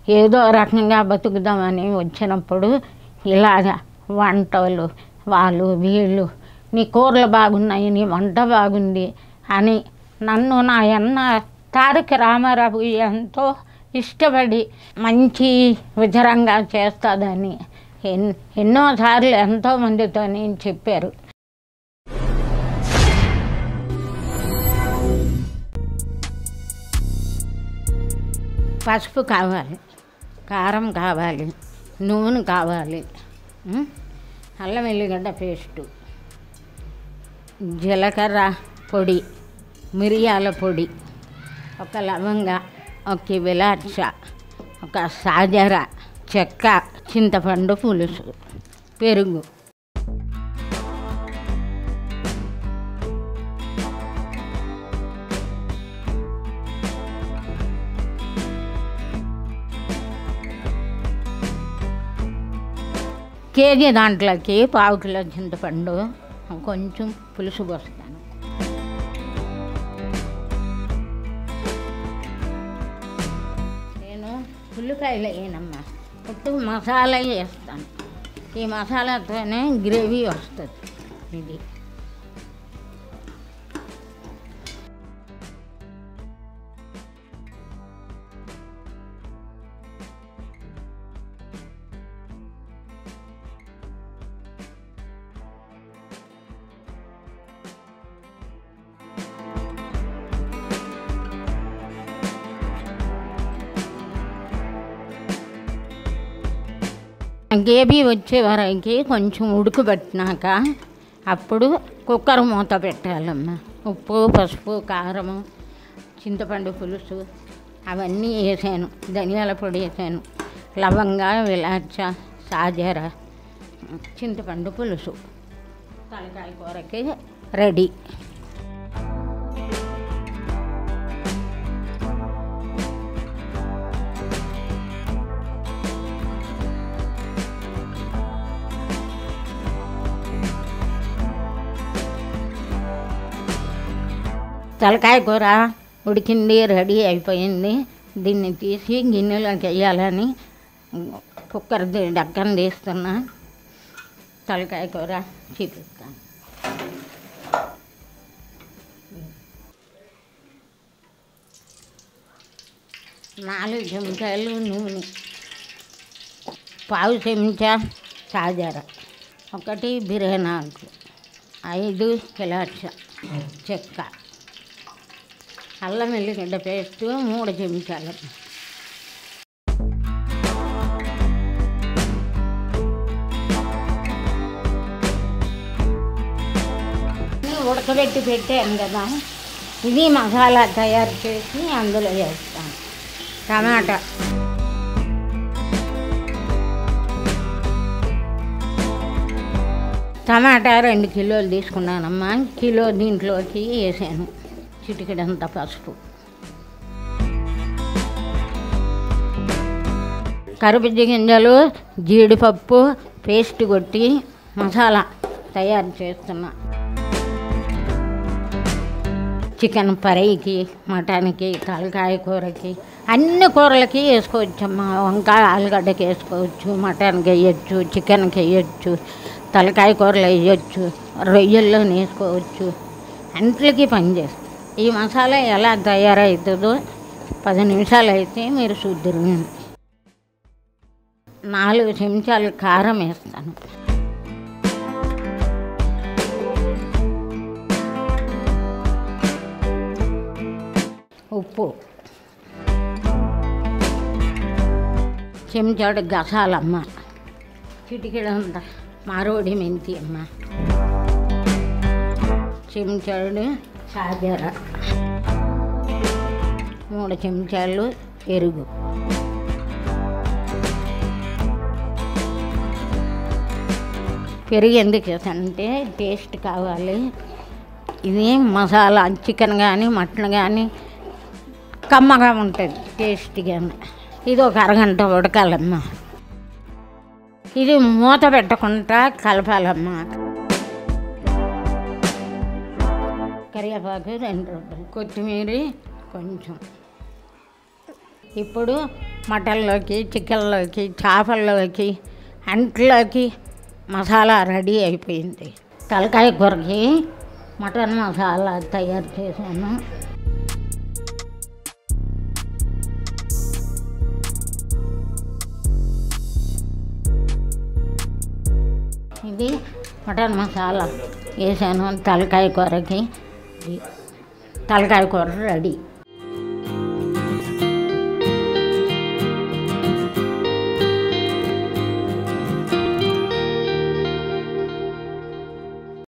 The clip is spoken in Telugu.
ఏదో రకంగా బతుకుదామని వచ్చినప్పుడు ఇలాగ వంటలు వాళ్ళు వీళ్ళు నీ కూరలు బాగున్నాయి నీ వంట బాగుంది అని నన్ను నా అన్న తారక రామారావు ఎంతో ఇష్టపడి మంచి విధంగా చేస్తుందని ఎన్ ఎన్నోసార్లు ఎంతోమందితో నేను చెప్పారు పసుపు కావాలి కారం కావాలి నూనె కావాలి ఉం? అల్లం వెల్లిగడ్డ పేస్టు జీలకర్ర పొడి మిరియాల పొడి ఒక లవంగ ఒక విలాచ ఒక సాజర చెక్క చింతపండు పులుసు పెరుగు కేజీ దాంట్లోకి పావు కిలో చింతపండు కొంచెం పులుసు పోస్తాను నేను ఉల్లిపాయలు వేయనమ్మా ఉట్టు మసాలా వేస్తాను ఈ మసాలాతోనే గ్రేవీ వస్తుంది ఇది గేబీ వచ్చే వరకు కొంచెం ఉడుకుబట్టినాక అప్పుడు కుక్కర్ మూత పెట్టాలమ్మా ఉప్పు పసుపు కారము చింతపండు పులుసు అవన్నీ వేసాను ధనియాల పొడి వేసాను లవంగ విలాచ సాజర చింతపండు పులుసు తలకాయ కూరకి రెడీ తలకాయ కూర ఉడికింది రెడీ అయిపోయింది దీన్ని తీసి గిన్నెలోకి వేయాలని కుక్కర్ ది- డక్కన తీస్తున్నా తలకాయ కూర చూపిస్తాను నాలుగు చెంచాలు నూనె పావు చెంచా సాజర ఒకటి బిర్యానీ ఆకు ఐదు ఇలాచ చెక్క అల్లం వెల్లిగడ్డ పేస్ట్ మూడు చెంచాలు అన్నీ ఉడకబెట్టి పెట్టాను కదా ఇది మసాలా తయారు చేసి అందులో వేస్తాను టమాటా టమాటా రెండు కిలోలు తీసుకున్నానమ్మా కిలో దీంట్లోకి వేసాను చిటికెడంత పసుపు కరుబుజ్జి గింజలు జీడిపప్పు పేస్ట్ కొట్టి మసాలా తయారు చేస్తున్నా చికెన్ ఫ్రైకి మటన్కి తలకాయ కూరకి అన్ని కూరలకి వేసుకోవచ్చమ్మా వంకాయ ఆలుగడ్డకి వేసుకోవచ్చు మటన్కి వేయచ్చు చికెన్కి వేయచ్చు తలకాయ కూరలు వేయచ్చు రొయ్యల్లో వేసుకోవచ్చు అంట్లకి పనిచేస్తుంది ఈ మసాలా ఎలా తయారవుతుందో పది నిమిషాలు అయితే మీరు చూద్దరు నాలుగు చెంచాలు కారం వేస్తాను ఉప్పు చెంచాడు గసాలమ్మ చిటికెడంత మారోడి మెంతి అమ్మ చెంచాడు సాజర మూడు చెంచాలు ఎరుగు పెరుగు ఎందుకు వేసానంటే టేస్ట్ కావాలి ఇది మసాలా చికెన్ కానీ మటన్ కానీ కమ్మగా ఉంటుంది టేస్ట్గా ఇది ఒక అరగంట ఉడకాలమ్మా ఇది మూత పెట్టకుండా కలపాలమ్మా కరివేపాకు రెండు రూపాయలు కొత్తిమీర కొంచెం ఇప్పుడు మటన్లోకి చికెన్లోకి చేపల్లోకి అంట్లోకి మసాలా రెడీ అయిపోయింది తలకాయ కూరకి మటన్ మసాలా తయారు చేశాను ఇది మటన్ మసాలా వేసాను తలకాయ కూరకి ఇది తలకాయ కూర రెడీ